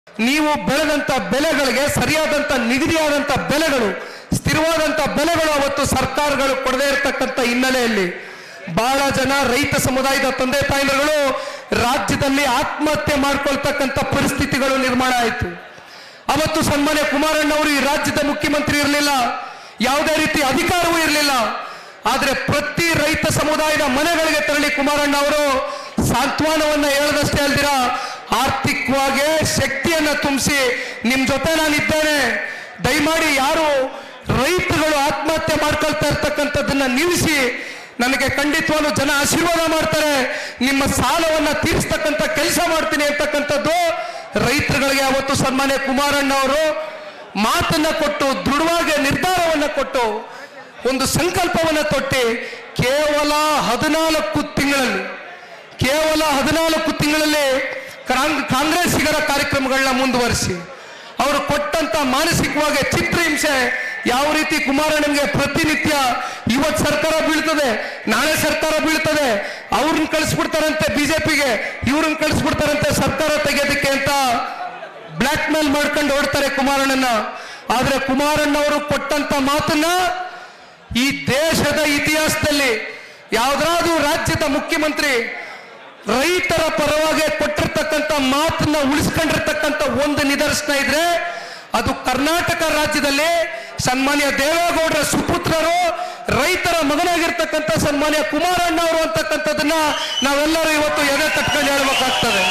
ನೀವು ಬೆಳೆದಂತ ಬೆಲೆಗಳಿಗೆ ಸರಿಯಾದಂತ ನಿಗದಿಯಾದಂತ ಬೆಲೆಗಳು ಸ್ಥಿರವಾದಂತ ಬೆಲೆಗಳು ಅವತ್ತು ಸರ್ಕಾರಗಳು ಕೊಡದೇ ಇರತಕ್ಕಂತ ಹಿನ್ನೆಲೆಯಲ್ಲಿ ಬಹಳ ಜನ ರೈತ ಸಮುದಾಯದ ತಂದೆ ತಾಯಿಗಳು ರಾಜ್ಯದಲ್ಲಿ ಆತ್ಮಹತ್ಯೆ ಮಾಡ್ಕೊಳ್ತಕ್ಕಂಥ ಪರಿಸ್ಥಿತಿಗಳು ನಿರ್ಮಾಣ ಆಯಿತು ಅವತ್ತು ಸನ್ಮಾನ್ಯ ಕುಮಾರಣ್ಣ ಅವರು ಈ ರಾಜ್ಯದ ಮುಖ್ಯಮಂತ್ರಿ ಇರಲಿಲ್ಲ ಯಾವುದೇ ರೀತಿ ಅಧಿಕಾರವೂ ಇರಲಿಲ್ಲ ಆದ್ರೆ ಪ್ರತಿ ರೈತ ಸಮುದಾಯದ ಮನೆಗಳಿಗೆ ತೆರಳಿ ಕುಮಾರಣ್ಣ ಅವರು ಸಾಂತ್ವನವನ್ನ ಹೇಳದಷ್ಟೇ ಅಲ್ದಿರ ಆರ್ಥಿಕವಾಗಿ ಶಕ್ತಿಯನ್ನ ತುಂಬಿಸಿ ನಿಮ್ ಜೊತೆ ನಾನಿದ್ದೇನೆ ದಯಮಾಡಿ ಯಾರು ರೈತರುಗಳು ಆತ್ಮಹತ್ಯೆ ಮಾಡ್ಕೊಳ್ತಾ ಇರ್ತಕ್ಕಂಥದ್ದನ್ನ ನಿಲ್ಲಿಸಿ ನನಗೆ ಖಂಡಿತವಾಗ್ಲೂ ಜನ ಆಶೀರ್ವಾದ ಮಾಡ್ತಾರೆ ನಿಮ್ಮ ಸಾಲವನ್ನ ತೀರಿಸ್ತಕ್ಕಂಥ ಕೆಲಸ ಮಾಡ್ತೀನಿ ಅಂತಕ್ಕಂಥದ್ದು ರೈತರುಗಳಿಗೆ ಅವತ್ತು ಸನ್ಮಾನ್ಯ ಕುಮಾರಣ್ಣ ಅವರು ಮಾತನ್ನ ಕೊಟ್ಟು ದೃಢವಾಗಿ ನಿರ್ಧಾರವನ್ನ ಕೊಟ್ಟು ಒಂದು ಸಂಕಲ್ಪವನ್ನ ತೊಟ್ಟಿ ಕೇವಲ ಹದಿನಾಲ್ಕು ತಿಂಗಳಲ್ಲಿ ಕೇವಲ ಹದಿನಾಲ್ಕು ತಿಂಗಳಲ್ಲಿ ಕಾಂಗ್- ಕಾಂಗ್ರೆಸ್ಸಿಗರ ಕಾರ್ಯಕ್ರಮಗಳನ್ನ ಮುಂದುವರಿಸಿ ಅವರು ಕೊಟ್ಟಂತ ಮಾನಸಿಕವಾಗಿ ಚಿತ್ರಹಿಂಸೆ ಯಾವ ರೀತಿ ಕುಮಾರಣ್ಣನಿಗೆ ಪ್ರತಿನಿತ್ಯ ಇವತ್ತು ಸರ್ಕಾರ ಬೀಳ್ತದೆ ನಾಳೆ ಸರ್ಕಾರ ಬೀಳ್ತದೆ ಅವ್ರನ್ನ ಕಳಿಸ್ಬಿಡ್ತಾರಂತೆ ಬಿಜೆಪಿಗೆ ಇವ್ರನ್ನ ಕಳಿಸ್ಬಿಡ್ತಾರಂತೆ ಸರ್ಕಾರ ತೆಗೆಯೋದಕ್ಕೆ ಅಂತ ಬ್ಲಾಕ್ ಮೇಲ್ ಮಾಡ್ಕೊಂಡು ಹೊಡ್ತಾರೆ ಕುಮಾರಣ್ಣನ ಆದ್ರೆ ಕುಮಾರಣ್ಣ ಅವರು ಕೊಟ್ಟಂತ ಮಾತನ್ನ ಈ ದೇಶದ ಇತಿಹಾಸದಲ್ಲಿ ಯಾವ್ದಾದ್ರು ರಾಜ್ಯದ ಮುಖ್ಯಮಂತ್ರಿ ರೈತರ ಪರವಾಗಿ ಕೊಟ್ಟಿರ್ತಕ್ಕಂಥ ಮಾತನ್ನ ಉಳಿಸ್ಕೊಂಡಿರ್ತಕ್ಕಂಥ ಒಂದು ನಿದರ್ಶನ ಇದ್ರೆ ಅದು ಕರ್ನಾಟಕ ರಾಜ್ಯದಲ್ಲಿ ಸನ್ಮಾನ್ಯ ದೇವೇಗೌಡರ ಸುಪುತ್ರರು ರೈತರ ಮಗನಾಗಿರ್ತಕ್ಕಂಥ ಸನ್ಮಾನ್ಯ ಕುಮಾರಣ್ಣ ಅವರು ಅಂತಕ್ಕಂಥದ್ದನ್ನ ನಾವೆಲ್ಲರೂ ಇವತ್ತು ಎದೆ ತಟ್ಕೊಂಡು ಹೇಳ್ಬೇಕಾಗ್ತದೆ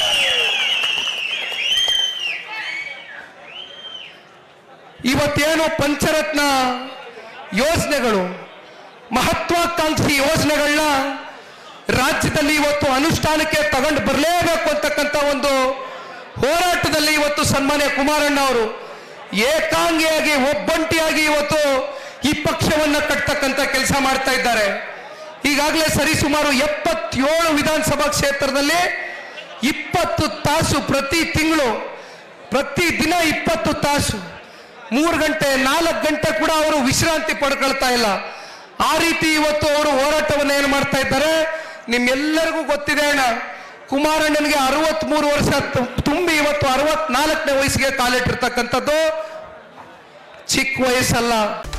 ಇವತ್ತೇನು ಪಂಚರತ್ನ ಯೋಜನೆಗಳು ಮಹತ್ವಾಕಾಂಕ್ಷಿ ಯೋಜನೆಗಳನ್ನ ರಾಜ್ಯದಲ್ಲಿ ಇವತ್ತು ಅನುಷ್ಠಾನಕ್ಕೆ ತಗೊಂಡು ಬರಲೇಬೇಕು ಅಂತಕ್ಕಂಥ ಒಂದು ಹೋರಾಟದಲ್ಲಿ ಇವತ್ತು ಸನ್ಮಾನ್ಯ ಕುಮಾರಣ್ಣ ಅವರು ಏಕಾಂಗಿಯಾಗಿ ಒಬ್ಬಂಟಿಯಾಗಿ ಇವತ್ತು ಈ ಪಕ್ಷವನ್ನ ಕಟ್ತಕ್ಕಂಥ ಕೆಲಸ ಮಾಡ್ತಾ ಇದ್ದಾರೆ ಈಗಾಗಲೇ ಸರಿಸುಮಾರು ಎಪ್ಪತ್ತೇಳು ವಿಧಾನಸಭಾ ಕ್ಷೇತ್ರದಲ್ಲಿ ಇಪ್ಪತ್ತು ತಾಸು ಪ್ರತಿ ತಿಂಗಳು ಪ್ರತಿ ದಿನ ಇಪ್ಪತ್ತು ತಾಸು ಮೂರು ಗಂಟೆ ನಾಲ್ಕು ಗಂಟೆ ಕೂಡ ಅವರು ವಿಶ್ರಾಂತಿ ಪಡ್ಕೊಳ್ತಾ ಇಲ್ಲ ಆ ರೀತಿ ಇವತ್ತು ಅವರು ಹೋರಾಟವನ್ನು ಏನು ಮಾಡ್ತಾ ಇದ್ದಾರೆ ನಿಮ್ಮೆಲ್ಲರಿಗೂ ಗೊತ್ತಿದೆ ಅಣ್ಣ ಕುಮಾರಣ್ಣನಿಗೆ ಅರವತ್ಮೂರು ವರ್ಷ ತು- ತುಂಬಿ ಇವತ್ತು ಅರವತ್ನಾಲ್ಕನೇ ವಯಸ್ಸಿಗೆ ಕಾಲಿಟ್ಟಿರ್ತಕ್ಕಂಥದ್ದು ಚಿಕ್ಕ ವಯಸ್ಸಲ್ಲ